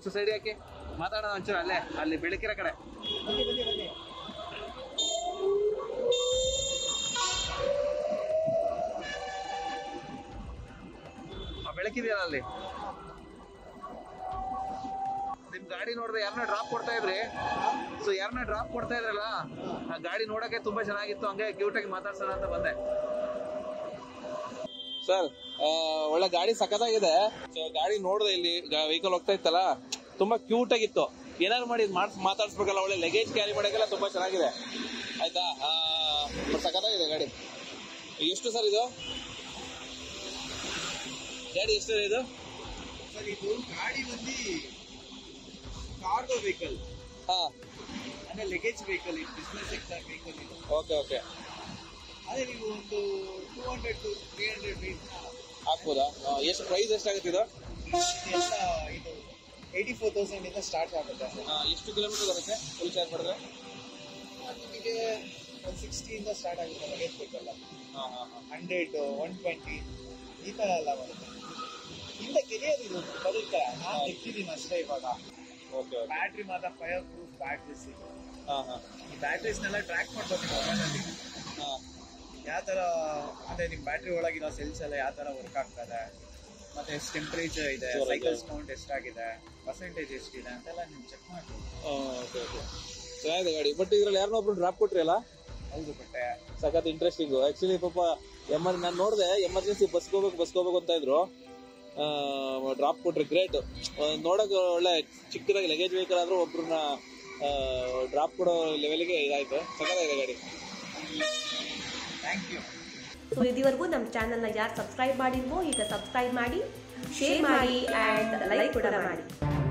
ಒಂಚೂರು ಸೈಡ್ ಹಾಕಿ ಮಾತಾಡೋಣ ಒಂಚೂರು ಅಲ್ಲೇ ಅಲ್ಲಿ ಬೆಳಕಿರೋ ಕಡೆ ಬನ್ನಿ ಬನ್ನಿ ಬನ್ನಿ ಆ ಬೆಳಕಿದೆಯಲ್ಲ ಅಲ್ಲಿ ನಿಮ್ ಗಾಡಿ ನೋಡಿದ್ರೆ ಯಾರನ್ನ ಡ್ರಾಪ್ ಕೊಡ್ತಾ ಇದ್ರಿ ಸೊ ಯಾರನ್ನ ಡ್ರಾಪ್ ಕೊಡ್ತಾ ಇದ್ರಲ್ಲ ಆ ಗಾಡಿ ನೋಡಕ್ಕೆ ತುಂಬಾ ಚೆನ್ನಾಗಿತ್ತು ಹಂಗೆ ಕ್ಯೂಟ್ ಆಗಿ ಮಾತಾಡ್ಸೋಣ ಅಂತ ಬಂದೆ ಸರ್ ಒಳ್ಳೆ ಗಾಡಿ ಸಖತ್ತಾಗಿದೆ ಸೊ ಗಾಡಿ ನೋಡಿದೆ ಇಲ್ಲಿ ವೆಹಿಕಲ್ ಹೋಗ್ತಾ ಇತ್ತಲ್ಲ ತುಂಬಾ ಕ್ಯೂಟ್ ಆಗಿತ್ತು ಏನಾದ್ರು ಮಾಡಿ ಮಾಡ್ ಮಾತಾಡ್ಸ್ಬೇಕಲ್ಲ ಒಳ್ಳೆ ಲಗೇಜ್ ಕ್ಯಾರಿ ಮಾಡೋಕ್ಕೆಲ್ಲ ತುಂಬಾ ಚೆನ್ನಾಗಿದೆ ಆಯ್ತಾ ಆ, ಸಖತ್ತಾಗಿದೆ ಗಾಡಿ ಎಷ್ಟು ಸರ್ ಇದು ಗಾಡಿ ಎಷ್ಟು ಇದು ಸರ್ ಇದು ಗಾಡಿ ಬಂದು ಕಾರ್ಗೋ ವೆಹಿಕಲ್ ಹಾ ಅಂದ್ರೆ ಲೆಗೇಜ್ ವೆಹಿಕಲ್ ಇದು ಬಿಸ್ನೆಸ್ ಸೆಕ್ಟರ್ ವೆಹಿಕಲ್ ಇದು ಓಕೆ ಓಕೆ ಅದೇ ನೀವು ಒಂದು two hundred to three hundred rate ಹಾಕ್ಬೋದಾ ಆ, ಎಷ್ಟು ಪ್ರೈಸ್ ಎಷ್ಟಾಗುತ್ತೆ ಇದು ಎಲ್ಲ ಇದು ಏಯ್ಟಿ ಫೋರ್ ತೌಸಂಡ್ ಇಂದ ಸ್ಟಾರ್ಟ್ ಆಗುತ್ತೆ ಆ, ಎಷ್ಟು ಕಿಲೋಮೀಟರ್ ಬರುತ್ತೆ ಫುಲ್ ಚಾರ್ಜ್ ಮಾಡಿದ್ರೆ ಅದು ನಿಮಗೆ ಒಂದು ಸಿಕ್ಸ್ಟಿಯಿಂದ ಸ್ಟಾರ್ಟ್ ಆಗುತ್ತೆ ಲಗೇಜ್ ವೆಹಿಕಲ್ ಹಾ ಹಾ ಹಾ ಹಂಡ್ರೆಡ್ ಒನ್ ಟ್ವೆಂಟಿ ಈ ಥರ ಎಲ್ಲ ಬರುತ್ತೆ ಹಿಂದೆ ಕೆರಿಯರ್ ಇದು ಬರುತ್ತೆ ನಾನು ತೆಗ್ದಿದ್ದೀನಿ ಅಷ್ಟೇ ಇವಾಗ ಓಕೆ ಓಕೆ ಬ್ಯಾಟ್ರಿ ಮಾತ್ರ ಫೈರ್ ಪ್ರೂಫ್ ಬ್ಯಾಟ್ರೀಸ್ ಇದು ಹಾ ಹಾ ಈ ಬ್ಯಾಟ್ರೀಸ್ನೆಲ್ಲ ಟ್ರ್ಯಾಕ್ ಮಾಡ್ಬೋದು ಮೊಬೈಲಲ್ಲಿ ಹಾ ಯಾವ ಥರ ಅಂದರೆ ನಿಮ್ಮ ಬ್ಯಾಟ್ರಿ ಒಳಗಿರೋ ಸೆಲ್ಸ್ ಎಲ್ಲ ಯಾವ ಥರ ವರ್ಕ್ ಆಗ್ತದೆ ಮತ್ತೆ ಎಷ್ಟು ಟೆಂಪ್ರೇಚರ್ ಇದೆ Sure, ಸೈಕಲ್ಸ್ ಕೌಂಟ್ ಎಷ್ಟಾಗಿದೆ ಪರ್ಸೆಂಟೇಜ್ ಎಷ್ಟಿದೆ ಅಂತೆಲ್ಲ ನೀವು ಚೆಕ್ ಮಾಡ್ಬೋದು ಓಕೆ ಓಕೆ ಚೆನ್ನಾಗಿದೆ ಗಾಡಿ ಬಟ್ ಇದ್ರಲ್ಲಿ ಯಾರನ್ನೋ ಒಬ್ರು ಡ್ರಾಪ್ ಕೊಟ್ರಿ ಅಲ್ಲ ಹೌದು ಬಟ್ಟೆ ಸಖತ್ ಇಂಟ್ರೆಸ್ಟಿಂಗ್ ಆಕ್ಚುಲಿ ಪಾಪ ಎಮರ್ ನಾನು ನೋಡಿದೆ ಎಮರ್ಜೆನ್ಸಿ ಬಸ್ ಹೋಗ್ಬೇಕು ಬಸ್ ಹೋಗ್ಬೇಕು ಅಂತ ಇದ್ರು ಡ್ರಾಪ್ ಕೊಟ್ರಿ ಗ್ರೇಟ್ ನೋಡಕ್ ಒಳ್ಳೆ ಚಿಕ್ಕದಾಗಿ ಲಗೇಜ್ ವೆಹಿಕಲ್ ಆದ್ರೂ ಒಬ್ರನ್ನ ಡ್ರಾಪ್ ಕೊಡೋ ಲೆವೆಲ್ಗೆ ಇದಾಯ್ತು ಸಖತ್ತಾಗಿದೆ ಗಾಡಿ ಥ್ಯಾಂಕ್ ಯು ಸೊ ಇದುವರೆಗೂ ನಮ್ಮ ಚಾನಲ್ನ ಯಾರು ಸಬ್ಸ್ಕ್ರೈಬ್ ಮಾಡಿಲ್ವೋ ಈಗ ಸಬ್ಸ್ಕ್ರೈಬ್ ಮಾಡಿ ಶೇರ್ ಮಾಡಿ ಆ್ಯಂಡ್ ಲೈಕ್ ಕೂಡ ಮಾಡಿ